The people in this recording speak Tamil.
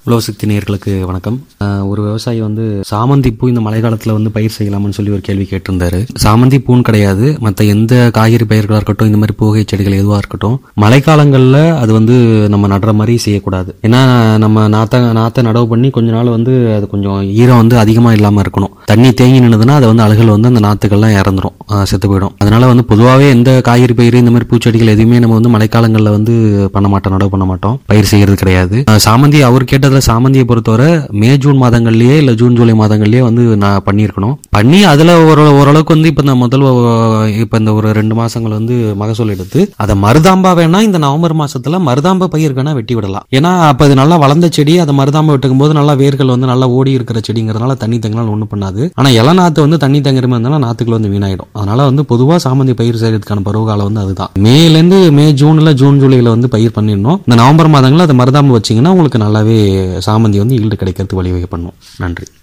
உழவு சக்தி நேயர்களுக்கு வணக்கம் அஹ், ஒரு விவசாயி வந்து சாமந்தி பூ இந்த மழை காலத்துல வந்து பயிர் செய்யலாம்னு சொல்லி ஒரு கேள்வி கேட்டிருந்தாரு சாமந்தி பூன்னு கிடையாது மற்ற எந்த காய்கறி பயிர்களாக இருக்கட்டும் இந்த மாதிரி பூகை செடிகள் எதுவாக இருக்கட்டும் மழைக்காலங்களில் அது வந்து நம்ம நடுற மாதிரி செய்யக்கூடாது ஏன்னா நம்ம நாத்த நாத்தை நடவு பண்ணி கொஞ்ச நாள் வந்து அது கொஞ்சம் ஈரம் வந்து அதிகமாக இல்லாமல் இருக்கணும் தண்ணி தேங்கி நின்றுதுன்னா அது வந்து அழுகல் வந்து அந்த நாற்றுகள்லாம் இறந்துரும் அஹ், செத்து போயிடும் அதனால வந்து பொதுவாகவே எந்த காய்கறி பயிர் இந்த மாதிரி பூச்செடிகள் எதுவுமே நம்ம வந்து மழைக்காலங்களில் வந்து பண்ண மாட்டோம் நடவு பண்ண மாட்டோம் பயிர் செய்யறது கிடையாது அஹ், சாமந்தி அவர் கேட்டதுல சாமந்தியை பொறுத்தவரை மே ஜூன் மாதங்கள்லயே இல்ல ஜூன் ஜூலை மாதங்கள்லயே வந்து நான் பண்ணியிருக்கணும் பண்ணி அதுல ஒரு ஓரளவுக்கு வந்து இப்ப இந்த முதல் ஒ- இப்ப இந்த ஒரு ரெண்டு மாசங்கள் வந்து மகசூல் எடுத்து அதை மருதாம்பா வேணா இந்த நவம்பர் மாசத்துல மருதாம்பா பயிர் வேணா வெட்டி விடலாம் ஏன்னா அப்ப இது நல்லா வளர்ந்த செடி அதை மருதாம்பா வெட்டுக்கும் போது நல்லா வேர்கள் வந்து நல்லா ஓடி இருக்கிற செடிங்கிறதுனால தண்ணி தங்கினாலும் ஒண்ணும் பண்ணாது ஆனா இள நாத்து வந்து தண்ணி தங்குற மாதிரி இருந்தாலும் நாத்துக்கள் வந்து வீணாயிடும் அதனால வந்து பொதுவா சாமந்தி பயிர் செய்யறதுக்கான பருவகாலம் வந்து அதுதான் மேல இருந்து மே ஜூன்ல ஜூன் ஜூலைல வந்து பயிர் பண்ணிடணும் இந்த நவம்பர் மாதங்கள்ல அதை மருதாம்பு வச்சீங்கன்னா உங்களுக்கு நல்லாவே சாமந்தி வந்து ஈல்டு கிடைக்கிறதுக்கு வழிவகை பண்ணும் நன்றி